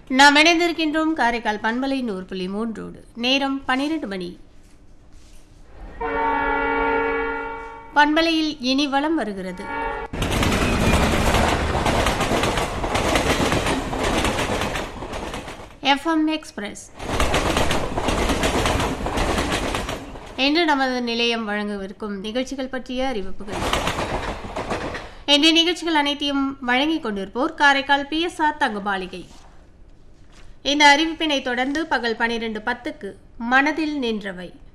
நாம் இணைந்திருக்கின்றோம் காரைக்கால் பண்பலை நூறு புள்ளி மூன்றோடு நேரம் பன்னிரண்டு மணி பண்பலையில் இனி வளம் வருகிறது எஃப்எம் எக்ஸ்பிரஸ் இன்று நமது நிலையம் வழங்கவிருக்கும் நிகழ்ச்சிகள் பற்றிய அறிவிப்புகள் இன்றைய நிகழ்ச்சிகள் அனைத்தையும் வழங்கிக் கொண்டிருப்போர் காரைக்கால் பிஎஸ்ஆர் தங்கபாலிகை இந்த அறிவிப்பினை தொடர்ந்து பகல் பனிரெண்டு பத்துக்கு மனதில் நின்றவை